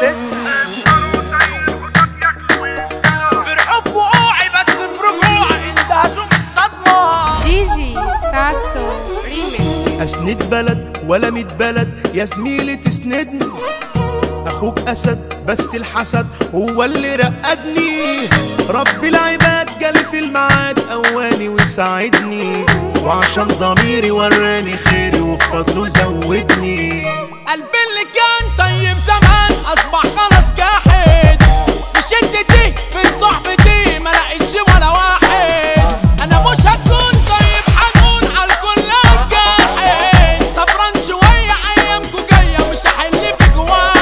لسه فرحوا بوقوعي بس برجوعي اندهشوا من الصدمة دي جي ساسو ريميكس اسند بلد ولا ميت بلد يا زميلي تسندني اخوك اسد بس الحسد هو اللي رقدني رب العباد جالي في الميعاد قواني وساعدني وعشان ضميري وراني خيري وفضله زودني قلبي اللي كان طيب زمان اصبح خلاص جاحد في شدتي في صحبتي ما لقيتش ولا واحد انا مش هكون طيب حنون على الكل جاحد صبران شويه ايامكو جايه مش هحل فيك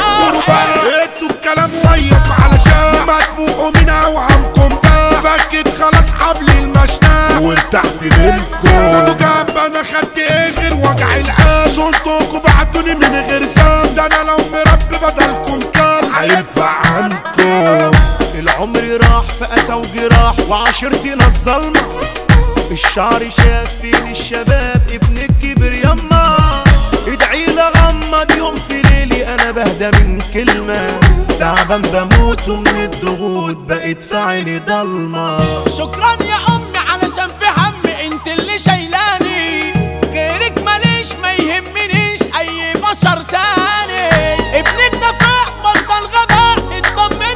واحد انتوا الكلام وياك علشان ما تفوقوا من اوهامكم ده فكت خلاص حبل المشناه وارتحت منكم خدوا جنب انا خدت ايه غير وجع القلب صوتكم بعتوني من غير ذنب ده انا لو مربي بدلكم كان هينفع عنكم العمر راح في أسى وجراح وعشرتنا الظلمة الشعر شاف فين الشباب ابن الكبر يما ادعي لغمض يوم في ليلي انا بهدى من كلمة تعبان بموت ومن الضغوط بقيت في عيني ضلمة شكرا يا امي علشان في همي انت اللي شايلاني غيرك ماليش ما يهمنيش اي بشر تاني ابنك نفاق بطل غباء اطمني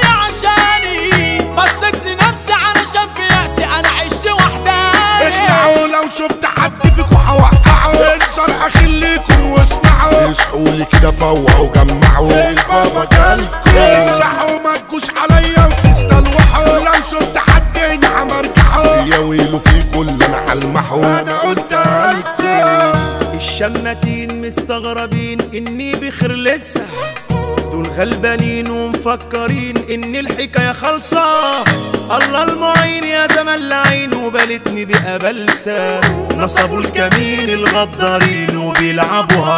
عشاني بصيت لنفسي علشان في يأسي انا عشت وحداني اخلعوا لو شفت حد فيكم هوقعه انصر اخليكم واسمعوا اصحوا لي كده فوقوا جمعوا البابا جالكم افتحوا ما تجوش عليا وتستلوحوا لو شفت حد هنا همرجحه يا ويلو فيكم اللي انا هلمحه انا قلتها لكم الشماتين مستغربين اني بخير لسه دول غلبانين ومفكرين ان الحكايه خالصه الله المعين يا زمن لعين وبالتني بقى بلسه نصبوا الكمين الغدارين وبيلعبوها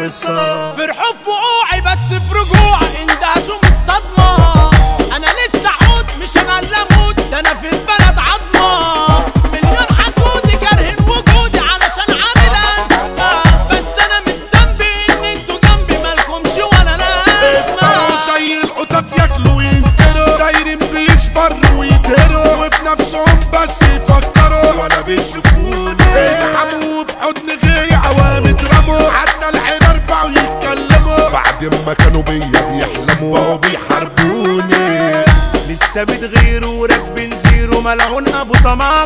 خرصه فرحوا في وقوعي بس في رجوعي اندهشوا من الصدمة انا لسه عود مش انا اللي اموت ده انا في البلد عظمة مليون حدود كارهين وجودي علشان عامل ازمة بس انا مش ذنبي ان انتوا جنبي مالكمش ولا اسمعوا لازمة زي القطط ياكلوا وينكروا دايرين بيصفروا ويتهروا وفي نفسهم بس يفكروا ولا بيشوفوني يلحموا في حضن غيري عوام يضربوا حتى الحمار بقوا يتكلموا بعد ما كانوا بيا بيحلموا وهو بيحاربوني لسه بتغيروا وراكبين زيرو ملعون ابو طماط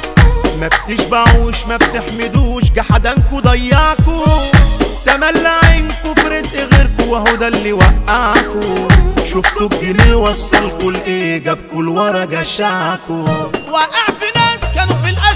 ما بتشبعوش ما بتحمدوش جحدانكوا ضيعكوا تملى عينكوا في رزق غيركوا وهو ده اللي وقعكوا شفتوا الجنيه وصلكوا لايه جابكوا لورا جشعكوا واقع في ناس كانوا في الازمة